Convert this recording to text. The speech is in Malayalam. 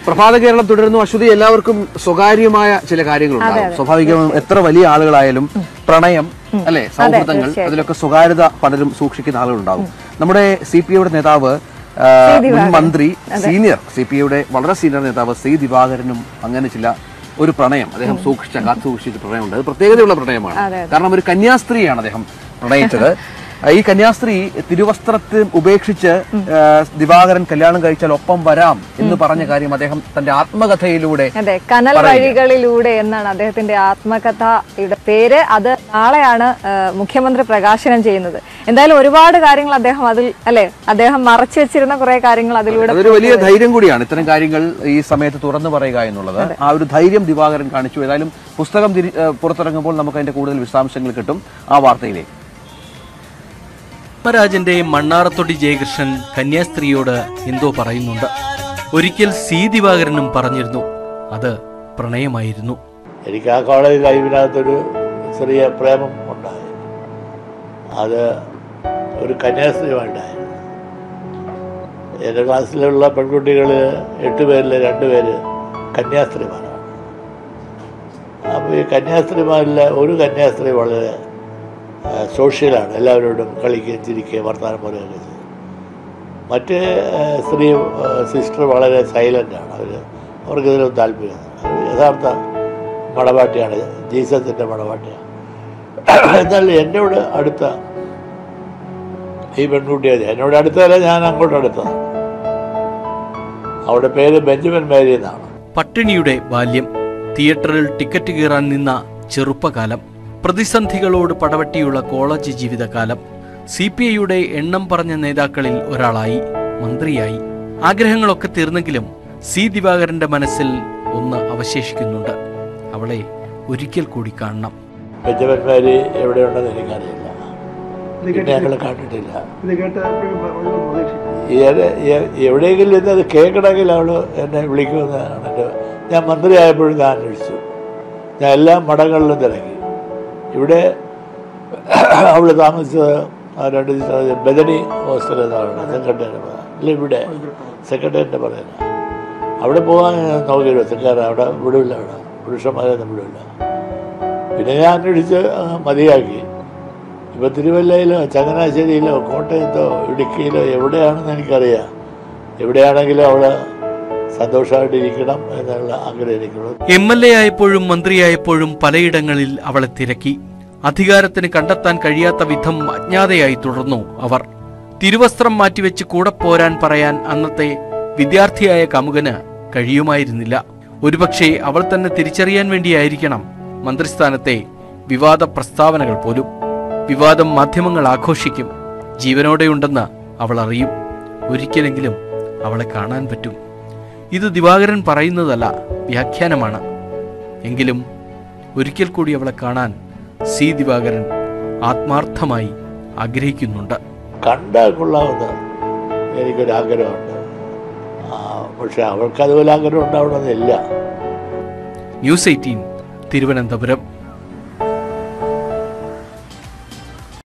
പ്രഭാത കേരളം തുടരുന്നു അശ്വതി എല്ലാവർക്കും സ്വകാര്യമായ ചില കാര്യങ്ങളുണ്ടാകും സ്വാഭാവികമായും എത്ര വലിയ ആളുകളായാലും പ്രണയം അല്ലെ സൗഹൃദങ്ങൾ അതിലൊക്കെ സ്വകാര്യത പലരും സൂക്ഷിക്കുന്ന ആളുകളുണ്ടാവും നമ്മുടെ സി പി ഐയുടെ നേതാവ് ആ, മുൻ മന്ത്രി സീനിയർ സി പി ഐയുടെ വളരെ സീനിയർ നേതാവ് സി ദിവാകരനും അങ്ങനെ ചില ഒരു പ്രണയം അദ്ദേഹം സൂക്ഷിച്ച കാത്തു സൂക്ഷിച്ച പ്രണയമുണ്ട് അത് പ്രത്യേകതയുള്ള പ്രണയമാണ് കാരണം ഒരു കന്യാസ്ത്രീയാണ് അദ്ദേഹം പ്രണയിച്ചത് ഈ കന്യാസ്ത്രീ തിരുവസ്ത്രത്തിൽ ഉപേക്ഷിച്ച് ആ, ദിവാകരൻ കല്യാണം കഴിച്ചാൽ ഒപ്പം വരാം എന്ന് പറഞ്ഞ കാര്യം അദ്ദേഹം തന്റെ ആത്മകഥയിലൂടെ അതെ കനൽ വഴികളിലൂടെ എന്നാണ് അദ്ദേഹത്തിന്റെ ആത്മകഥയുടെ പേര് അത് നാളെയാണ് ആ, മുഖ്യമന്ത്രി പ്രകാശനം ചെയ്യുന്നത് എന്തായാലും ഒരുപാട് കാര്യങ്ങൾ അദ്ദേഹം അതിൽ അല്ലെ അദ്ദേഹം മറച്ചു വെച്ചിരുന്ന കുറെ കാര്യങ്ങൾ അതിലൂടെ അതൊരു വലിയ ധൈര്യം കൂടിയാണ് ഇത്തരം കാര്യങ്ങൾ ഈ സമയത്ത് തുറന്നു പറയുക എന്നുള്ളത് ആ ഒരു ധൈര്യം ദിവാകരൻ കാണിച്ചു ഏതായാലും പുസ്തകം തിരി- ആ, പുറത്തിറങ്ങുമ്പോൾ നമുക്ക് അതിന്റെ കൂടുതൽ വിശദാംശങ്ങൾ കിട്ടും ആ വാർത്തയിലേക്ക് പത്മരാജന്റെ മണ്ണാറത്തൊടി ജയകൃഷ്ണൻ കന്യാസ്ത്രീയോട് എന്തോ പറയുന്നുണ്ട് ഒരിക്കൽ സി ദിവാകരനും പറഞ്ഞിരുന്നു അത് പ്രണയമായിരുന്നു എനിക്ക് ആ കോളേജ് ലൈഫിനകത്തൊരു ചെറിയ പ്രേമം ഉണ്ടായി അത് ഒരു കന്യാസ്ത്രീയുമായിട്ടായിരുന്നു എൻ്റെ ക്ലാസ്സിലുള്ള പെൺകുട്ടികൾ എട്ട് പേരിൽ രണ്ട് പേര് കന്യാസ്ത്രീമാരാണ് അപ്പോൾ ഈ കന്യാസ്ത്രീമാരിൽ ഒരു കന്യാസ്ത്രീ വളരെ ആ, സോഷ്യലാണ് എല്ലാവരോടും കളിക്കുകയും ചിരിക്കുകയും വർത്തമാനം പറയുകയൊക്കെ ചെയ്യും മറ്റേ ആ, സ്ത്രീ ആ, സിസ്റ്റർ വളരെ സൈലൻ്റാണ് അവർ അവർക്ക് ഇതിലൊന്നും താല്പര്യം യഥാർത്ഥ മണവാട്ടിയാണ് ജീസസിൻ്റെ മണവാട്ടിയാണ് എന്നാൽ എന്നോട് അടുത്ത ഈ പെൺകുട്ടിയെ എന്നോട് അടുത്തല്ല ഞാൻ അങ്ങോട്ട് അടുത്തതാണ് അവളുടെ പേര് ബെഞ്ചമിൻ മേരി എന്നാണ് പട്ടിണിയുടെ ബാല്യം തിയേറ്ററിൽ ടിക്കറ്റ് കീറാൻ നിന്ന ചെറുപ്പകാലം പ്രതിസന്ധികളോട് പടവട്ടിയുള്ള കോളേജ് ജീവിതകാലം സി പി ഐയുടെ എണ്ണം പറഞ്ഞ നേതാക്കളിൽ ഒരാളായി മന്ത്രിയായി ആഗ്രഹങ്ങളൊക്കെ തീർന്നെങ്കിലും സി ദിവാകരന്റെ മനസ്സിൽ ഒന്ന് അവശേഷിക്കുന്നുണ്ട് അവളെ ഒരിക്കൽ കൂടി കാണണം ബെഞ്ചമിൻ മേരി എവിടെയുണ്ടെന്ന് എനിക്കറിയില്ല പിന്നെ ഞങ്ങൾ കണ്ടിട്ടില്ല ഏത് എ- എവിടെയെങ്കിലും ഇന്ന് അത് കേൾക്കണമെങ്കിൽ അവൾ എന്നെ വിളിക്കുമെന്നാണ് എൻ്റെ ഞാൻ മന്ത്രിയായപ്പോഴും ഞാൻ അന്വേഷിച്ചു ഞാൻ എല്ലാ മഠങ്ങളിലും തിരക്കി ഇവിടെ അവൾ താമസിച്ചത് ആ രണ്ട് ദിവസം ബദനി ഹോസ്റ്റൽ എന്നാണ് സെക്രട്ടറി ഇല്ല ഇവിടെ സെക്രട്ടറിൻ്റെ പറയുന്നത് അവിടെ പോകാൻ നോക്കിയിരുന്നു സെക്രട്ടറി അവിടെ വിടില്ല അവിടെ പുരുഷന്മാരെയൊന്നും വിടില്ല പിന്നെ ഞാൻ അന്വേഷിച്ച് അങ്ങ് മതിയാക്കി ഇപ്പം തിരുവല്ലയിലോ ചങ്ങനാശ്ശേരിയിലോ കോട്ടയത്തോ ഇടുക്കിയിലോ എവിടെയാണെന്ന് എനിക്കറിയാം എവിടെയാണെങ്കിലും അവൾ സന്തോഷമായിട്ടിരിക്കണം എന്നുള്ള ആഗ്രഹം എനിക്കുള്ളൂ എം എൽ എ ആയപ്പോഴും മന്ത്രിയായപ്പോഴും പലയിടങ്ങളിൽ അവളെ തിരക്കി അധികാരത്തിന് കണ്ടെത്താൻ കഴിയാത്ത വിധം അജ്ഞാതയായി തുടർന്നു അവർ തിരുവസ്ത്രം മാറ്റിവെച്ച് കൂടെ പോരാൻ പറയാൻ അന്നത്തെ വിദ്യാർത്ഥിയായ കമുകന് കഴിയുമായിരുന്നില്ല ഒരുപക്ഷെ അവൾ തന്നെ തിരിച്ചറിയാൻ വേണ്ടിയായിരിക്കണം മന്ത്രിസ്ഥാനത്തെ വിവാദ പ്രസ്താവനകൾ പോലും വിവാദം മാധ്യമങ്ങൾ ആഘോഷിക്കും ജീവനോടെയുണ്ടെന്ന് അവൾ അറിയും ഒരിക്കലെങ്കിലും അവളെ കാണാൻ പറ്റും ഇത് ദിവാകരൻ പറയുന്നതല്ല വ്യാഖ്യാനമാണ് എങ്കിലും ഒരിക്കൽ കൂടി അവളെ കാണാൻ സി ദിവാകരൻ ആത്മാർത്ഥമായി ആഗ്രഹിക്കുന്നുണ്ട് കണ്ടാൽ കൊള്ളാമെന്ന് എനിക്കൊരാഗ്രഹമുണ്ട് ആ, പക്ഷെ അവൾക്ക് അതുപോലെ ആഗ്രഹം ഉണ്ടാവണമെന്നില്ല ന്യൂസ് എയ്റ്റീൻ തിരുവനന്തപുരം